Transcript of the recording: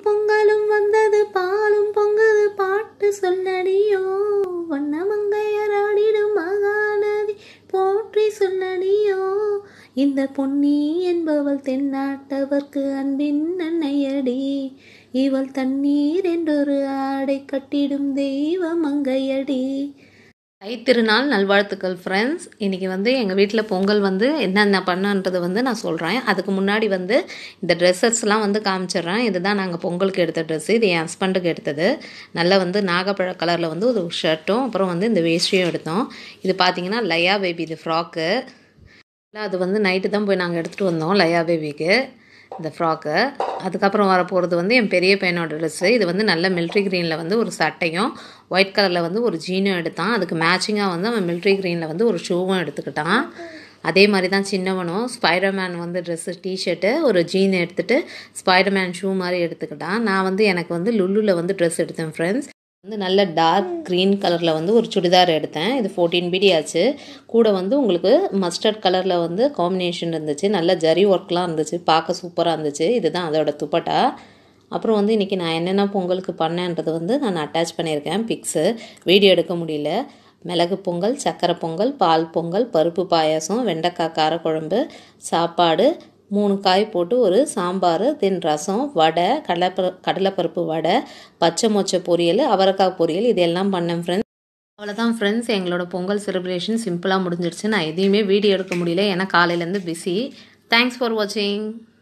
பொங்கலும் வந்தது பாலும் பொங்குது பாட்டு சொல்லடியோ வண்ணமங்கையராடிடும் மகாநதி போற்றி சொல்லடியோ இந்த பொன்னி என்பவள் தென்னாட்டவர்க்கு அன்பின் அன்னையடி இவள் தண்ணீர் என்றொரு ஆடை கட்டிடும் தெய்வ மங்கையடி தைத்திருநாள் நல்வாழ்த்துக்கள் ஃப்ரெண்ட்ஸ் இன்றைக்கி வந்து எங்கள் வீட்டில் பொங்கல் வந்து என்னென்ன பண்ணன்றதை வந்து நான் சொல்கிறேன் அதுக்கு முன்னாடி வந்து இந்த ட்ரெஸ்ஸஸ்லாம் வந்து காமிச்சிடுறேன் இதுதான் நாங்கள் பொங்கலுக்கு எடுத்த ட்ரெஸ்ஸு இது என் ஹஸ்பண்டுக்கு எடுத்தது நல்லா வந்து நாகப்பழ கலரில் வந்து ஒரு ஷர்ட்டும் அப்புறம் வந்து இந்த வேஷ்டியும் எடுத்தோம் இது பார்த்தீங்கன்னா லயா பேபி இது ஃப்ராக்கு அது வந்து நைட்டு தான் போய் நாங்கள் எடுத்துகிட்டு வந்தோம் லயா பேபிக்கு இந்த ஃப்ராக்கு அதுக்கப்புறம் வரப்போகிறது வந்து என் பெரிய பையனோட ட்ரெஸ்ஸு இது வந்து நல்ல மில்ட்ரி க்ரீனில் வந்து ஒரு சட்டையும் ஒயிட் கலரில் வந்து ஒரு ஜீனும் எடுத்தான் அதுக்கு மேட்சிங்காக வந்து அவன் மில்ட்ரி க்ரீனில் வந்து ஒரு ஷூவும் எடுத்துக்கிட்டான் அதே மாதிரி தான் சின்னவனும் ஸ்பைடர்மேன் வந்து ட்ரெஸ்ஸு டிஷர்ட்டு ஒரு ஜீன் எடுத்துகிட்டு ஸ்பைடர்மேன் ஷூ மாதிரி எடுத்துக்கிட்டான் நான் வந்து எனக்கு வந்து லுல்லுவில் வந்து ட்ரெஸ் எடுத்தேன் ஃப்ரெண்ட்ஸ் வந்து நல்ல டார்க் க்ரீன் கலரில் வந்து ஒரு சுடிதார் எடுத்தேன் இது ஃபோர்டீன் பிடி ஆச்சு கூட வந்து உங்களுக்கு மஸ்டர்ட் கலரில் வந்து காம்பினேஷன் இருந்துச்சு நல்ல ஜரி ஒர்க்லாம் இருந்துச்சு பார்க்க சூப்பராக இருந்துச்சு இதுதான் அதோட துப்பட்டா அப்புறம் வந்து இன்றைக்கி நான் என்னென்ன பொங்கலுக்கு பண்ணேன்றது வந்து நான் அட்டாச் பண்ணியிருக்கேன் பிக்ஸு வீடியோ எடுக்க முடியல மிளகு பொங்கல் சக்கரை பொங்கல் பால் பொங்கல் பருப்பு பாயாசம் வெண்டைக்காய் காரக்குழம்பு சாப்பாடு மூணு காய் போட்டு ஒரு சாம்பார் தென் ரசம் வடை கடலைப்பரு கடலைப்பருப்பு வடை பச்சை மொச்சை பொரியல் அவரைக்காய் பொரியல் இதெல்லாம் பண்ணேன் ஃப்ரெண்ட்ஸ் அவ்வளோதான் ஃப்ரெண்ட்ஸ் எங்களோட பொங்கல் செலிப்ரேஷன் சிம்பிளாக முடிஞ்சிடுச்சு நான் எதையுமே வீடியோ எடுக்க முடியல ஏன்னா காலையிலேருந்து பிஸி தேங்க்ஸ் ஃபார் வாட்சிங்